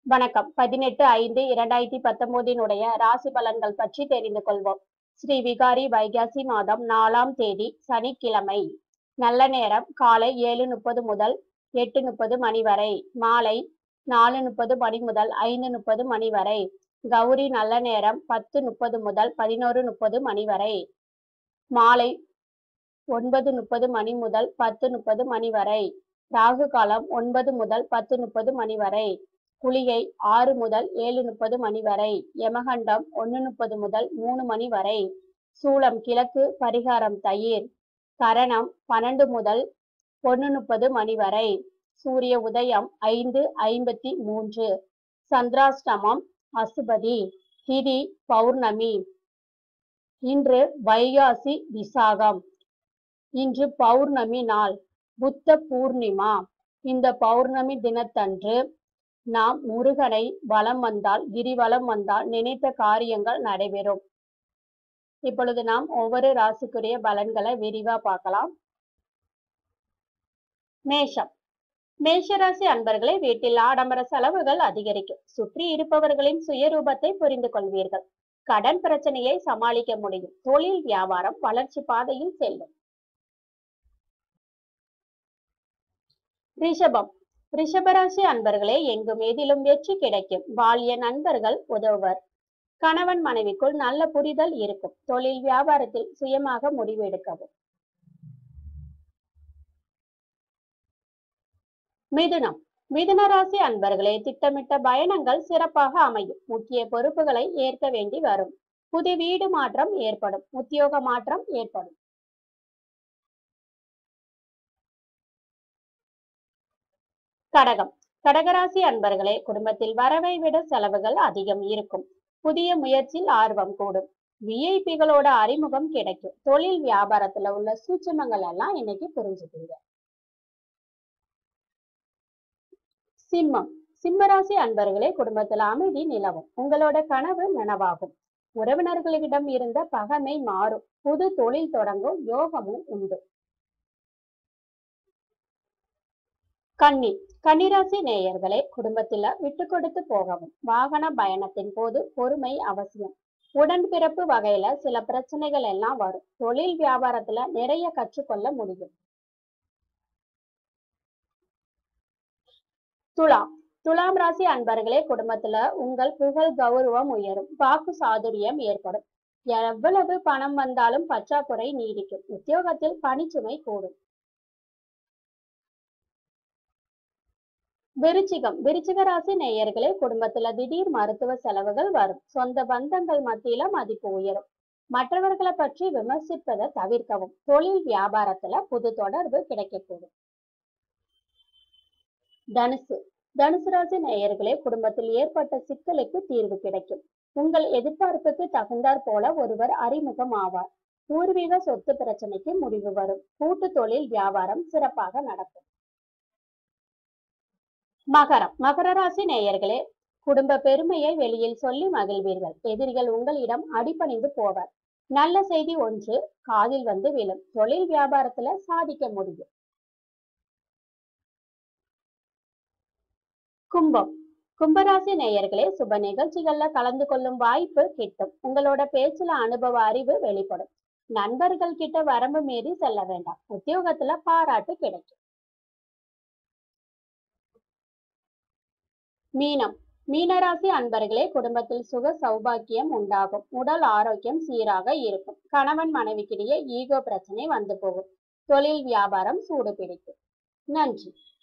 வணக்கம் பதினெட்டு ஐந்து இரண்டாயிரத்தி பத்தொன்பதினுடைய ராசி பலன்கள் பற்றி தெரிந்து கொள்வோம் ஸ்ரீ விகாரி வைகாசி மாதம் நாலாம் தேதி சனிக்கிழமை நல்ல நேரம் காலை ஏழு முப்பது முதல் எட்டு முப்பது மணி வரை மாலை நாலு முப்பது மணி முதல் ஐந்து முப்பது மணி வரை கௌரி நல்ல நேரம் பத்து முப்பது முதல் பதினோரு முப்பது மணி வரை மாலை ஒன்பது முப்பது மணி முதல் பத்து முப்பது மணி வரை ராகு காலம் ஒன்பது முதல் பத்து முப்பது மணி வரை குளிகை ஆறு முதல் ஏழு முப்பது மணி வரை யமகண்டம் ஒன்று முப்பது முதல் மூணு மணி வரை சூளம் கிழக்கு பரிகாரம் தயிர் கரணம் பன்னெண்டு முதல் ஒன்று முப்பது மணி வரை சூரிய உதயம் ஐந்து ஐம்பத்தி மூன்று சந்திராஷ்டமம் அசுபதி திதி பௌர்ணமி இன்று வைகாசி விசாகம் இன்று பௌர்ணமி நாள் புத்த பூர்ணிமா இந்த பௌர்ணமி தினத்தன்று நாம் முருகனை வலம் வந்தால் கிரிவலம் வந்தால் நினைத்த காரியங்கள் நடைபெறும் இப்பொழுது நாம் ஒவ்வொரு ராசிக்குரிய பலன்களை விரிவா பார்க்கலாம் மேஷம் மேஷராசி அன்பர்களை வீட்டில் ஆடம்பர செலவுகள் அதிகரிக்கும் சுற்றி இருப்பவர்களின் சுயரூபத்தை புரிந்து கொள்வீர்கள் கடன் பிரச்சனையை சமாளிக்க முடியும் தொழில் வியாபாரம் வளர்ச்சி பாதையில் செல்லும் ரிஷபம் ரிஷபராசி அன்பர்களே எங்கும் எதிலும் வெற்றி கிடைக்கும் பால்ய நண்பர்கள் உதவுவர் கணவன் மனைவிக்குள் நல்ல புரிதல் இருக்கும் தொழில் வியாபாரத்தில் சுயமாக முடிவு எடுக்கவும் மிதுனம் மிதுன ராசி அன்பர்களே திட்டமிட்ட பயணங்கள் சிறப்பாக அமையும் முக்கிய பொறுப்புகளை ஏற்க வேண்டி வரும் புது வீடு மாற்றம் ஏற்படும் உத்தியோக மாற்றம் ஏற்படும் கடகம் கடகராசி அன்பர்களே குடும்பத்தில் வரவை விட செலவுகள் அதிகம் இருக்கும் புதிய முயற்சியில் ஆர்வம் கூடும் விஐபிகளோட அறிமுகம் கிடைக்கும் தொழில் வியாபாரத்துல உள்ள சூட்சமங்கள் எல்லாம் இன்னைக்கு புரிஞ்சுப்பீங்க சிம்மம் சிம்மராசி அன்பர்களே குடும்பத்துல அமைதி நிலவும் உங்களோட கனவு நனவாகும் உறவினர்களிடம் இருந்த பகமை மாறும் புது தொழில் தொடங்கும் யோகமும் உண்டு கன்னி கன்னிராசி நேயர்களே குடும்பத்தில விட்டு கொடுத்து போகவும் வாகன பயணத்தின் போது பொறுமை அவசியம் உடன்பிறப்பு வகையில சில பிரச்சனைகள் எல்லாம் வரும் தொழில் வியாபாரத்துல நிறைய கற்றுக்கொள்ள முடியும் துலாம் துலாம் ராசி அன்பர்களே குடும்பத்துல உங்கள் புகழ் கௌரவம் உயரும் வாக்கு சாதுரியம் ஏற்படும் எவ்வளவு பணம் வந்தாலும் பற்றாக்குறை நீடிக்கும் உத்தியோகத்தில் பணிச்சுமை கூடும் விருச்சிகம் விருச்சிக ராசி நேயர்களே குடும்பத்துல திடீர் மருத்துவ செலவுகள் வரும் சொந்த பந்தங்கள் மத்தியில மதிப்பு உயரும் மற்றவர்களை பற்றி விமர்சிப்பதை தவிர்க்கவும் தொழில் வியாபாரத்துல புது தொடர்பு கிடைக்கக்கூடும் தனுசு தனுசு ராசி நேயர்களே குடும்பத்தில் ஏற்பட்ட சிக்கலுக்கு தீர்வு கிடைக்கும் உங்கள் எதிர்பார்ப்புக்கு தகுந்தாற் போல ஒருவர் அறிமுகம் ஆவார் பூர்வீக சொத்து பிரச்சனைக்கு முடிவு வரும் கூட்டு தொழில் வியாபாரம் சிறப்பாக நடக்கும் மகரம் மகர ராசி நேயர்களே குடும்ப பெருமையை வெளியில் சொல்லி மகிழ்வீர்கள் எதிரிகள் உங்களிடம் அடிபணிந்து போவர் நல்ல செய்தி ஒன்று காதில் வந்து விழும் தொழில் வியாபாரத்துல சாதிக்க முடியும் கும்பம் கும்பராசி நேயர்களே சுப நிகழ்ச்சிகள்ல கலந்து கொள்ளும் வாய்ப்பு கிட்டும் உங்களோட பேச்சுல அனுபவ அறிவு வெளிப்படும் நண்பர்கள் கிட்ட வரம்பு மீறி செல்ல வேண்டாம் உத்தியோகத்துல பாராட்டு கிடைக்கும் மீனம் மீனராசி அன்பர்களே குடும்பத்தில் சுக சௌபாக்கியம் உண்டாகும் உடல் ஆரோக்கியம் சீராக இருக்கும் கணவன் மனைவிக்கிடையே ஈகோ பிரச்சனை வந்து போகும் தொழில் வியாபாரம் சூடு பிடிக்கும் நன்றி